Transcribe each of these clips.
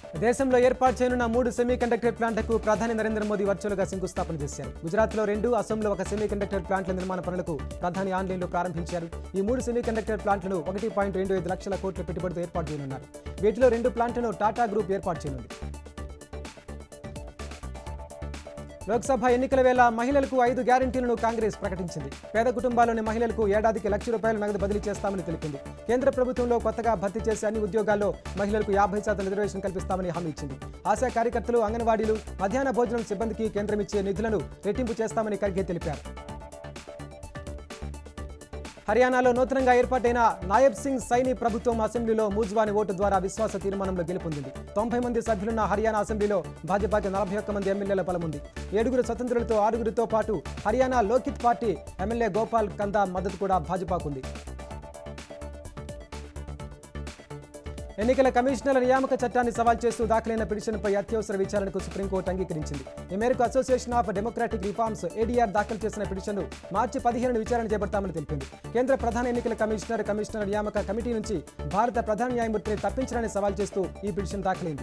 దేశంలో ఏర్పాటు చేయనున్న మూడు సెమీ కండక్టర్ ప్లాంట్లకు ప్రధాని నరేంద్ర మోదీ వర్చువల్గా శంకుస్థాపన చేశారు గుజరాత్లో రెండు అసోంలో ఒక సెమీ కండక్టర్ ప్లాంట్ల నిర్మాణ పనులకు ప్రధాని ఆన్లైన్లో ప్రారంభించారు ఈ మూడు సెమీ కండక్టర్ ప్లాంట్లను ఒకటి పాయింట్ రెండు ఐదు లక్షల కోట్ల పెట్టుబడితో ఏర్పాటు చేయనున్నారు వీటిలో రెండు ప్లాంట్లను టాటా గ్రూప్ ఏర్పాటు చేయనుంది లోక్సభ ఎన్నికల వేళ మహిళలకు ఐదు గ్యారంటీలను కాంగ్రెస్ ప్రకటించింది పేద కుటుంబాల్లోని మహిళలకు ఏడాదికి లక్ష రూపాయల నగదు బదిలీ చేస్తామని తెలిపింది కేంద్ర ప్రభుత్వంలో కొత్తగా భర్తీ చేసే అన్ని ఉద్యోగాల్లో మహిళలకు యాభై శాతం రిజర్వేషన్ కల్పిస్తామని హామీ ఇచ్చింది ఆశా కార్యకర్తలు అంగన్వాడీలు మధ్యాహ్న భోజనం సిబ్బందికి కేంద్రం ఇచ్చే నిధులను రెట్టింపు చేస్తామని ఖర్గే తెలిపారు హర్యానాలో నూతనంగా ఏర్పాటైన నాయబ్ సింగ్ సైని ప్రభుత్వం అసెంబ్లీలో మూజ్వాని ఓటు ద్వారా విశ్వాస తీర్మానంలో గెలుపొందింది తొంభై మంది సభ్యులున్న హర్యానా అసెంబ్లీలో భాజపాకి నలభై ఒక్క మంది ఎమ్మెల్యేల బలముంది ఏడుగురు స్వతంత్రులతో ఆరుగురితో పాటు హర్యానా లోకిత్ పార్టీ ఎమ్మెల్యే గోపాల్ కందా మద్దతు కూడా భాజపాకుంది ఎన్నికల కమిషనర్ల నియామక చట్టాన్ని సవాల్ చేస్తూ దాఖలైన పిటిషన్పై అత్యవసర విచారణకు సుప్రీంకోర్టు అంగీకరించింది ఈ మేరకు association of democratic reforms ADR దాఖలు చేసిన పిటిషన్ను మార్చి పదిహేను విచారణ చేపడతామని తెలిపింది కేంద్ర ప్రధాన ఎన్నికల కమిషనర్ కమిషనర్ నియామక కమిటీ నుంచి భారత ప్రధాన న్యాయమూర్తిని తప్పించడాన్ని సవాల్ చేస్తూ ఈ పిటిషన్ దాఖలైంది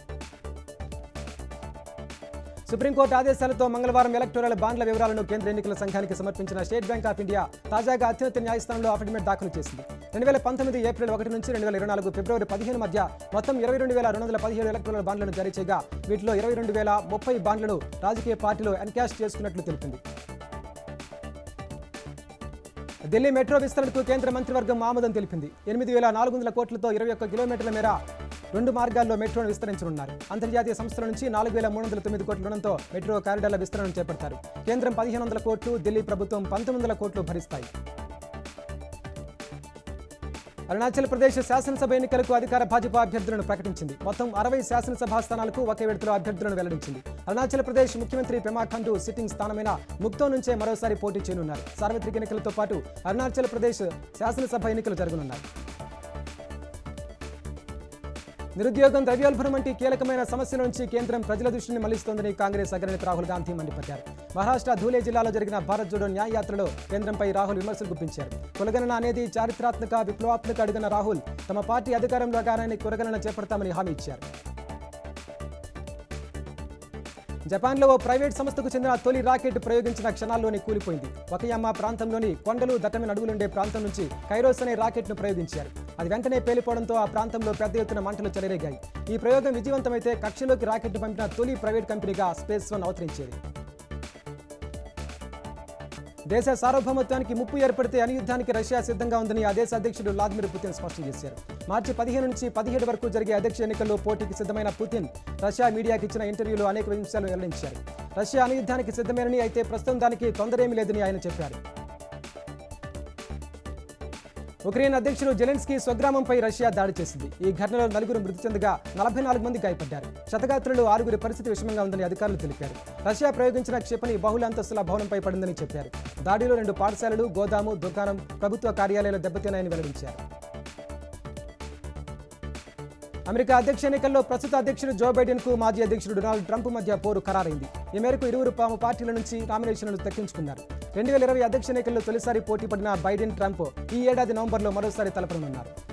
సుప్రీంకోర్టు ఆదేశాలతో మంగళవారం ఎలక్టోరల్ బాండ్ల వివరాలను కేంద్ర ఎన్నికల సంఘానికి సమర్పించిన స్టేట్ బ్యాంక్ ఆఫ్ ఇండియా తాజాగా అత్యున్నత న్యాయస్థానంలో అఫిడవిట్ దాఖలు చేసింది రెండు వేల పంతొమ్మిది ఏప్రిల్ ఒకటి నుంచి రెండు వేల ఇరవై నాలుగు ఫిబ్రవరి పదిహేను మధ్య మొత్తం ఇరవై రెండు వేల రెండు వందల పదిహేడు ఎలక్టోరల్ బాండ్లను జారీ చేయగా వీటిలో ఇరవై రెండు వేల ముప్పై బాండ్లను రాజకీయ పార్టీలు ఎన్కాష్ చేసుకున్నట్లు తెలిపింది ఢిల్లీ మెట్రో విస్తరణకు కేంద్ర మంత్రివర్గం ఆమోదం తెలిపింది ఎనిమిది వేల నాలుగు వందల కోట్లతో ఇరవై ఒక్క కిలోమీటర్ల మేర రెండు మార్గాల్లో మెట్రోను విస్తరించనున్నారు అంతర్జాతీయ సంస్థల నుంచి నాలుగు వేల మూడు వందల తొమ్మిది కోట్ల రుణంతో మెట్రో కారిడార్ల విస్తరణను చేపడతారు కేంద్రం పదిహేను వందల కోట్లు ఢిల్లీ ప్రభుత్వం పంతొమ్మిది వందల కోట్లు భరిస్తాయి అరుణాచల్ ప్రదేశ్ శాసనసభ ఎన్నికలకు అధికార భాజపా అభ్యర్థులను ప్రకటించింది మొత్తం అరవై శాసనసభ స్థానాలకు ఒకే విడతలో అభ్యర్థులను వెల్లడించింది అరుణాచల్ ప్రదేశ్ ముఖ్యమంత్రి పెమా ఖండు సిట్టింగ్ స్థానమైన ముక్తో నుంచే మరోసారి పోటీ చేయనున్నారు సార్వత్రిక ఎన్నికలతో పాటు అరుణాచల్ ప్రదేశ్ శాసనసభ ఎన్నికలు జరగనున్నాయి నిరుద్యోగం ద్రవ్యోల్బణం వంటి కీలకమైన సమస్యల నుంచి కేంద్రం ప్రజల దృష్టిని మళ్లిస్తోందని కాంగ్రెస్ అగ్రనేత రాహుల్ గాంధీ మండిపడ్డారు మహారాష్ట్ర ధూలే జిల్లాలో జరిగిన భారత్ జోడో న్యాయ యాత్రలో కేంద్రంపై రాహుల్ విమర్శలు గుప్పించారు కులగణన అనేది చారిత్రాత్మక విప్లవాత్మక అడిగిన రాహుల్ తమ పార్టీ అధికారంలో గానే కులగణన చేపడతామని హామీ ఇచ్చారు జపాన్లో ఓ ప్రైవేట్ సంస్థకు చెందిన తొలి రాకెట్ ప్రయోగించిన క్షణాల్లోనే కూలిపోయింది ఒకయమ్మ ప్రాంతంలోని కొండలు దట్టమైన అడవులుండే ప్రాంతం నుంచి కైరోస్ అనే రాకెట్ను ప్రయోగించారు అది వెంటనే పేలిపోవడంతో ఆ ప్రాంతంలో పెద్ద ఎత్తున మంటలు చెలరేగాయి ఈ ప్రయోగం విజయవంతమైతే కక్షలోకి రాకెట్ పంపిన తొలి ప్రైవేట్ కంపెనీగా స్పేస్ వన్ అవతరించేది దేశ సార్వభౌమత్వానికి ముప్పు ఏర్పడితే అనుయుద్ధానికి రష్యా సిద్ధంగా ఉందని ఆ దేశ అధ్యక్షుడు వ్లాదిమిర్ పుతిన్ స్పష్టం చేశారు మార్చి పదిహేను నుంచి పదిహేడు వరకు జరిగే అధ్యక్ష ఎన్నికల్లో పోటీకి సిద్ధమైన పుతిన్ రష్యా మీడియాకి ఇచ్చిన ఇంటర్వ్యూలో అనేక విషయాలు వెల్లడించారు రష్యా అనుయుద్ధానికి సిద్ధమేనని అయితే ప్రస్తుతం దానికి తొందరేమీ లేదని ఆయన చెప్పారు ఉక్రెయిన్ అధ్యక్షుడు జెలెన్స్కీ స్వగ్రామంపై రష్యా దాడి చేసింది ఈ ఘటనలో నలుగురు మృతి చెందగా నలభై నాలుగు మంది గాయపడ్డారు శతగాత్రులు ఆరుగురి పరిస్థితి విషమంగా ఉందని అధికారులు తెలిపారు రష్యా ప్రయోగించిన క్షిపణి బహుళ అంతస్తుల భవనంపై పడిందని చెప్పారు దాడిలో రెండు పాఠశాలలు గోదాము దుకాణం ప్రభుత్వ కార్యాలయాలు దెబ్బతిన్నాయని వెల్లడించారు అమెరికా అధ్యక్ష ఎన్నికల్లో ప్రస్తుత అధ్యక్షుడు జో బైడెన్ కు మాజీ అధ్యక్షుడు డొనాల్డ్ ట్రంప్ మధ్య పోరు ఖరారైంది ఈ మేరకు ఇరువురు పాము పార్టీల నుంచి నామినేషన్లను దక్కించుకున్నారు రెండు వేల ఇరవై అధ్యక్ష ఎన్నికల్లో తొలిసారి పోటీ పడిన బైడెన్ ట్రంప్ ఈ ఏడాది నవంబర్లో మరోసారి తలపడనున్నారు